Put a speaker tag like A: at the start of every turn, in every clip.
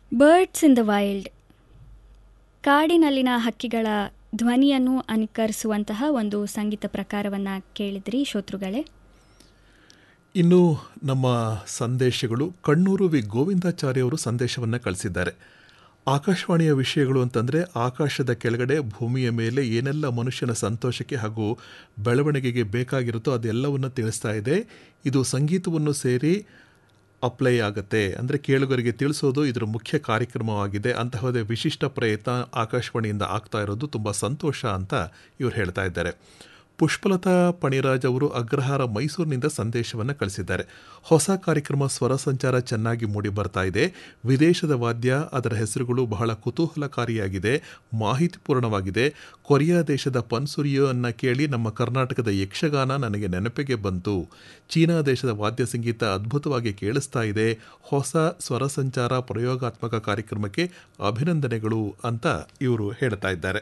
A: birds in the wild ಕಾಡಿನಲ್ಲಿನ ಹಕ್ಕಿಗಳ ಧ್ವನಿಯನ್ನು ಅನುಕರಿಸುವಂತಹ ಒಂದು ಸಂಗೀತ ಪ್ರಕಾರವನ್ನು ಕೇಳಿದ್ರಿ ಶ್ರೋತೃಗಳೇ
B: ಇನ್ನು ನಮ್ಮ ಸಂದೇಶಗಳು ಕಣ್ಣೂರು ವಿ ಗೋವಿಂದಾಚಾರ್ಯ ಅವರು ಸಂದೇಶವನ್ನು ಕಳಿಸಿದ್ದಾರೆ ಆಕಾಶವಾಣಿಯ ವಿಷಯಗಳು ಅಂತಂದರೆ ಆಕಾಶದ ಕೆಳಗಡೆ ಭೂಮಿಯ ಮೇಲೆ ಏನೆಲ್ಲ ಮನುಷ್ಯನ ಸಂತೋಷಕ್ಕೆ ಹಾಗೂ ಬೆಳವಣಿಗೆಗೆ ಬೇಕಾಗಿರುತ್ತೋ ಅದೆಲ್ಲವನ್ನು ತಿಳಿಸ್ತಾ ಇದೆ ಇದು ಸಂಗೀತವನ್ನು ಸೇರಿ ಅಪ್ಲೈ ಆಗುತ್ತೆ ಅಂದರೆ ಕೇಳುಗರಿಗೆ ತಿಳಿಸೋದು ಇದರ ಮುಖ್ಯ ಕಾರ್ಯಕ್ರಮವಾಗಿದೆ ಅಂತಹದೇ ವಿಶಿಷ್ಟ ಪ್ರಯತ್ನ ಆಕಾಶವಾಣಿಯಿಂದ ಆಗ್ತಾ ಇರೋದು ತುಂಬ ಸಂತೋಷ ಅಂತ ಇವರು ಹೇಳ್ತಾ ಇದ್ದಾರೆ ಪುಷ್ಪಲತಾ ಪಣಿರಾಜ್ ಅವರು ಅಗ್ರಹಾರ ಮೈಸೂರಿನಿಂದ ಸಂದೇಶವನ್ನು ಕಳಿಸಿದ್ದಾರೆ ಹೊಸ ಕಾರ್ಯಕ್ರಮ ಸ್ವರ ಸಂಚಾರ ಚೆನ್ನಾಗಿ ಮೂಡಿ ಬರ್ತಾ ಇದೆ ವಿದೇಶದ ವಾದ್ಯ ಅದರ ಹೆಸರುಗಳು ಬಹಳ ಕುತೂಹಲಕಾರಿಯಾಗಿದೆ ಮಾಹಿತಿಪೂರ್ಣವಾಗಿದೆ ಕೊರಿಯಾ ದೇಶದ ಪನ್ಸುರಿಯೋನ್ನ ಕೇಳಿ ನಮ್ಮ ಕರ್ನಾಟಕದ ಯಕ್ಷಗಾನ ನನಗೆ ನೆನಪಿಗೆ ಬಂತು ಚೀನಾ ದೇಶದ ವಾದ್ಯ ಸಂಗೀತ ಅದ್ಭುತವಾಗಿ ಕೇಳಿಸ್ತಾ ಇದೆ ಹೊಸ ಸ್ವರ ಸಂಚಾರ ಪ್ರಯೋಗಾತ್ಮಕ ಕಾರ್ಯಕ್ರಮಕ್ಕೆ ಅಭಿನಂದನೆಗಳು ಅಂತ ಇವರು ಹೇಳ್ತಾ ಇದ್ದಾರೆ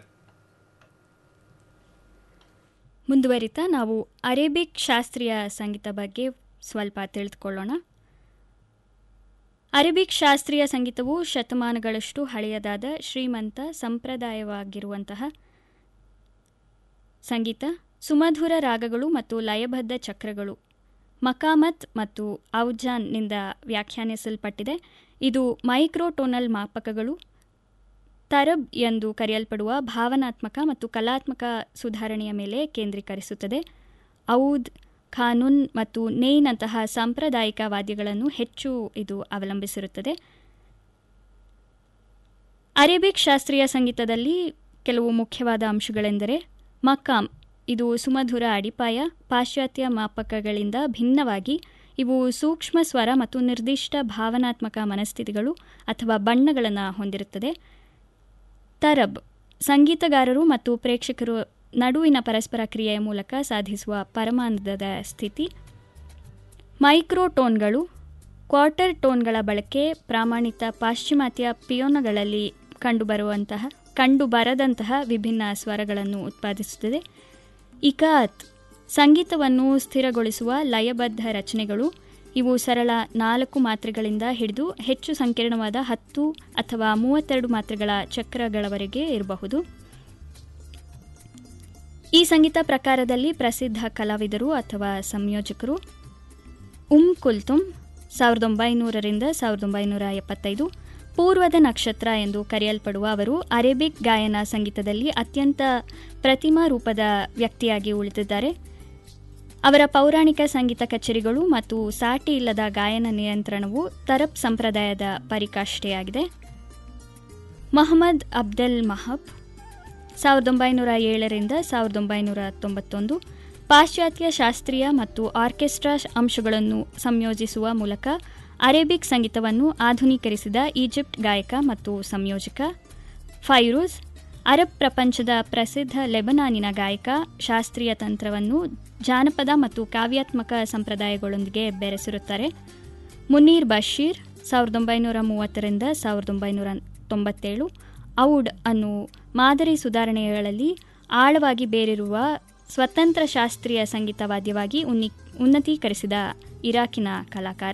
A: ಮುಂದುವರಿತಾ ನಾವು ಅರೇಬಿಕ್ ಶಾಸ್ತ್ರೀಯ ಸಂಗೀತ ಬಗ್ಗೆ ಸ್ವಲ್ಪ ತಿಳಿದುಕೊಳ್ಳೋಣ ಅರೇಬಿಕ್ ಶಾಸ್ತ್ರೀಯ ಸಂಗೀತವು ಶತಮಾನಗಳಷ್ಟು ಹಳೆಯದಾದ ಶ್ರೀಮಂತ ಸಂಪ್ರದಾಯವಾಗಿರುವಂತಹ ಸಂಗೀತ ಸುಮಧುರ ರಾಗಗಳು ಮತ್ತು ಲಯಬದ್ಧ ಚಕ್ರಗಳು ಮಕಾಮತ್ ಮತ್ತು ಔಜಾನ್ನಿಂದ ವ್ಯಾಖ್ಯಾನಿಸಲ್ಪಟ್ಟಿದೆ ಇದು ಮೈಕ್ರೋಟೋನಲ್ ಮಾಪಕಗಳು ತರಬ್ ಎಂದು ಕರೆಯಲ್ಪಡುವ ಭಾವನಾತ್ಮಕ ಮತ್ತು ಕಲಾತ್ಮಕ ಸುಧಾರಣೆಯ ಮೇಲೆ ಕೇಂದ್ರೀಕರಿಸುತ್ತದೆ ಔದ್ ಖಾನುನ್ ಮತ್ತು ನೇಯ್ನಂತಹ ಸಾಂಪ್ರದಾಯಿಕ ವಾದ್ಯಗಳನ್ನು ಹೆಚ್ಚು ಇದು ಅವಲಂಬಿಸಿರುತ್ತದೆ ಅರೇಬಿಕ್ ಶಾಸ್ತ್ರೀಯ ಸಂಗೀತದಲ್ಲಿ ಕೆಲವು ಮುಖ್ಯವಾದ ಅಂಶಗಳೆಂದರೆ ಮಕಾಮ್ ಇದು ಸುಮಧುರ ಅಡಿಪಾಯ ಪಾಶ್ಚಾತ್ಯ ಮಾಪಕಗಳಿಂದ ಭಿನ್ನವಾಗಿ ಇವು ಸೂಕ್ಷ್ಮ ಸ್ವರ ಮತ್ತು ನಿರ್ದಿಷ್ಟ ಭಾವನಾತ್ಮಕ ಮನಸ್ಥಿತಿಗಳು ಅಥವಾ ಬಣ್ಣಗಳನ್ನು ಹೊಂದಿರುತ್ತದೆ ತರಬ್ ಸಂಗೀತಗಾರರು ಮತ್ತು ಪ್ರೇಕ್ಷಕರು ನಡುವಿನ ಪರಸ್ಪರ ಕ್ರಿಯೆಯ ಮೂಲಕ ಸಾಧಿಸುವ ಪರಮಾನಂದದ ಸ್ಥಿತಿ ಮೈಕ್ರೋಟೋನ್ಗಳು ಕ್ವಾರ್ಟರ್ ಟೋನ್ಗಳ ಬಳಕೆ ಪ್ರಾಮಾಣಿತ ಪಾಶ್ಚಿಮಾತ್ಯ ಪಿಯೋನಗಳಲ್ಲಿ ಕಂಡುಬರುವಂತಹ ಕಂಡುಬರದಂತಹ ವಿಭಿನ್ನ ಸ್ವರಗಳನ್ನು ಉತ್ಪಾದಿಸುತ್ತದೆ ಇಕಾತ್ ಸಂಗೀತವನ್ನು ಸ್ಥಿರಗೊಳಿಸುವ ಲಯಬದ್ಧ ರಚನೆಗಳು ಇವು ಸರಳ ನಾಲ್ಕು ಮಾತ್ರೆಗಳಿಂದ ಹಿಡಿದು ಹೆಚ್ಚು ಸಂಕೀರ್ಣವಾದ ಹತ್ತು ಅಥವಾ ಮೂವತ್ತೆರಡು ಮಾತ್ರೆಗಳ ಚಕ್ರಗಳವರೆಗೆ ಇರಬಹುದು ಈ ಸಂಗೀತ ಪ್ರಕಾರದಲ್ಲಿ ಪ್ರಸಿದ್ಧ ಕಲಾವಿದರು ಅಥವಾ ಸಂಯೋಜಕರು ಉಮ್ ಕುಲ್ತುಮ್ ಸಾವಿರದ ಒಂಬೈನೂರರಿಂದ ಸಾವಿರದ ಒಂಬೈನೂರ ಎಪ್ಪತ್ತೈದು ಪೂರ್ವದ ನಕ್ಷತ್ರ ಎಂದು ಕರೆಯಲ್ಪಡುವ ಅವರು ಅರೇಬಿಕ್ ಗಾಯನ ಸಂಗೀತದಲ್ಲಿ ಅತ್ಯಂತ ಪ್ರತಿಮಾ ರೂಪದ ವ್ಯಕ್ತಿಯಾಗಿ ಉಳಿದಿದ್ದಾರೆ ಅವರ ಪೌರಾಣಿಕ ಸಂಗೀತ ಕಚೇರಿಗಳು ಮತ್ತು ಸಾಟಿ ಇಲ್ಲದ ಗಾಯನ ನಿಯಂತ್ರಣವು ತರಪ್ ಸಂಪ್ರದಾಯದ ಪರಿಕಾಷ್ಠೆಯಾಗಿದೆ ಮಹಮ್ಮದ್ ಅಬ್ದೆಲ್ ಮಹಬ್ ಸಾವಿರದ ಒಂಬೈನೂರ ಏಳರಿಂದ ಸಾವಿರದ ಒಂಬೈನೂರ ತೊಂಬತ್ತೊಂದು ಪಾಶ್ಚಾತ್ಯ ಶಾಸ್ತ್ರೀಯ ಮತ್ತು ಆರ್ಕೆಸ್ಟ್ರಾ ಅಂಶಗಳನ್ನು ಸಂಯೋಜಿಸುವ ಮೂಲಕ ಅರೇಬಿಕ್ ಸಂಗೀತವನ್ನು ಆಧುನೀಕರಿಸಿದ ಈಜಿಪ್ಟ್ ಗಾಯಕ ಮತ್ತು ಸಂಯೋಜಕ ಫೈರೂಸ್ ಅರಬ್ ಪ್ರಪಂಚದ ಪ್ರಸಿದ್ಧ ಲೆಬನಾನಿನ ಗಾಯಕ ಶಾಸ್ತ್ರೀಯ ತಂತ್ರವನ್ನು ಜಾನಪದ ಮತ್ತು ಕಾವ್ಯಾತ್ಮಕ ಸಂಪ್ರದಾಯಗಳೊಂದಿಗೆ ಬೆರೆಸಿರುತ್ತಾರೆ ಮುನೀರ್ ಬಶೀರ್ ಸಾವಿರದ ಒಂಬೈನೂರ ಮೂವತ್ತರಿಂದ ಸಾವಿರದ ಒಂಬೈನೂರ ತೊಂಬತ್ತೇಳು ಔಡ್ ಅನ್ನು ಮಾದರಿ ಸುಧಾರಣೆಗಳಲ್ಲಿ ಆಳವಾಗಿ ಬೇರಿರುವ ಸ್ವತಂತ್ರ ಶಾಸ್ತ್ರೀಯ ಸಂಗೀತ ವಾದ್ಯವಾಗಿ ಉನ್ನಿ ಉನ್ನತೀಕರಿಸಿದ ಇರಾಕಿನ ಕಲಾಕಾರ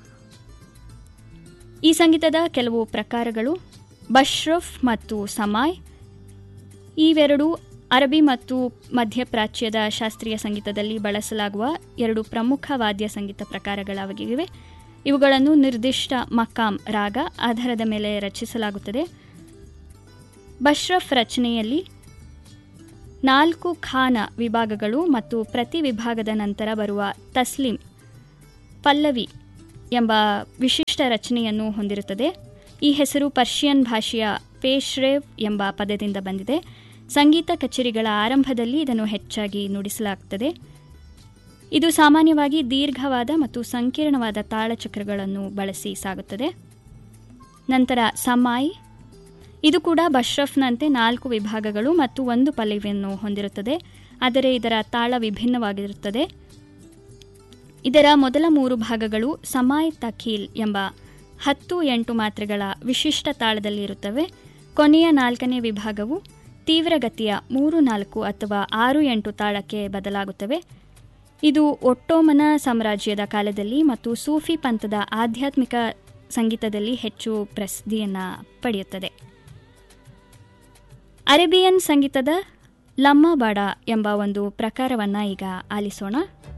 A: ಈ ಸಂಗೀತದ ಕೆಲವು ಪ್ರಕಾರಗಳು ಬಶ್ರಫ್ ಮತ್ತು ಸಮಾಯ್ ಇವೆರಡು ಅರಬಿ ಮತ್ತು ಮಧ್ಯಪ್ರಾಚ್ಯದ ಶಾಸ್ತ್ರೀಯ ಸಂಗೀತದಲ್ಲಿ ಬಳಸಲಾಗುವ ಎರಡು ಪ್ರಮುಖ ವಾದ್ಯ ಸಂಗೀತ ಪ್ರಕಾರಗಳಾಗಿವೆ ಇವುಗಳನ್ನು ನಿರ್ದಿಷ್ಟ ಮಕಾಮ್ ರಾಗ ಆಧಾರದ ಮೇಲೆ ರಚಿಸಲಾಗುತ್ತದೆ ಬಶ್ರಫ್ ರಚನೆಯಲ್ಲಿ ನಾಲ್ಕು ಖಾನ ವಿಭಾಗಗಳು ಮತ್ತು ಪ್ರತಿ ವಿಭಾಗದ ನಂತರ ಬರುವ ತಸ್ಲಿಂ ಪಲ್ಲವಿ ಎಂಬ ವಿಶಿಷ್ಟ ರಚನೆಯನ್ನು ಹೊಂದಿರುತ್ತದೆ ಈ ಹೆಸರು ಪರ್ಷಿಯನ್ ಭಾಷೆಯ ಪೇಶ್ರೇವ್ ಎಂಬ ಪದದಿಂದ ಬಂದಿದೆ ಸಂಗೀತ ಕಚೇರಿಗಳ ಆರಂಭದಲ್ಲಿ ಇದನ್ನು ಹೆಚ್ಚಾಗಿ ನುಡಿಸಲಾಗುತ್ತದೆ ಇದು ಸಾಮಾನ್ಯವಾಗಿ ದೀರ್ಘವಾದ ಮತ್ತು ಸಂಕೀರ್ಣವಾದ ತಾಳಚಕ್ರಗಳನ್ನು ಬಳಸಿ ಸಾಗುತ್ತದೆ ನಂತರ ಸಮಾಯ್ ಇದು ಕೂಡ ಬಶ್ರಫ್ನಂತೆ ನಾಲ್ಕು ವಿಭಾಗಗಳು ಮತ್ತು ಒಂದು ಪಲ್ಲವಿಯನ್ನು ಹೊಂದಿರುತ್ತದೆ ಆದರೆ ಇದರ ತಾಳ ವಿಭಿನ್ನವಾಗಿರುತ್ತದೆ ಇದರ ಮೊದಲ ಮೂರು ಭಾಗಗಳು ಸಮಾಯ್ ತಖೀಲ್ ಎಂಬ ಹತ್ತು ಎಂಟು ಮಾತ್ರೆಗಳ ವಿಶಿಷ್ಟ ತಾಳದಲ್ಲಿರುತ್ತವೆ ಕೊನೆಯ ನಾಲ್ಕನೇ ವಿಭಾಗವು ತೀವ್ರಗತಿಯ ಮೂರು ನಾಲ್ಕು ಅಥವಾ ಆರು ಎಂಟು ತಾಳಕ್ಕೆ ಬದಲಾಗುತ್ತವೆ ಇದು ಒಟ್ಟೋಮನ ಸಾಮ್ರಾಜ್ಯದ ಕಾಲದಲ್ಲಿ ಮತ್ತು ಸೂಫಿ ಪಂಥದ ಆಧ್ಯಾತ್ಮಿಕ ಸಂಗೀತದಲ್ಲಿ ಹೆಚ್ಚು ಪ್ರಸಿದ್ಧಿಯನ್ನು ಪಡೆಯುತ್ತದೆ ಅರೇಬಿಯನ್ ಸಂಗೀತದ ಲಮ್ಮಬಾಡ ಎಂಬ ಒಂದು ಪ್ರಕಾರವನ್ನು ಈಗ ಆಲಿಸೋಣ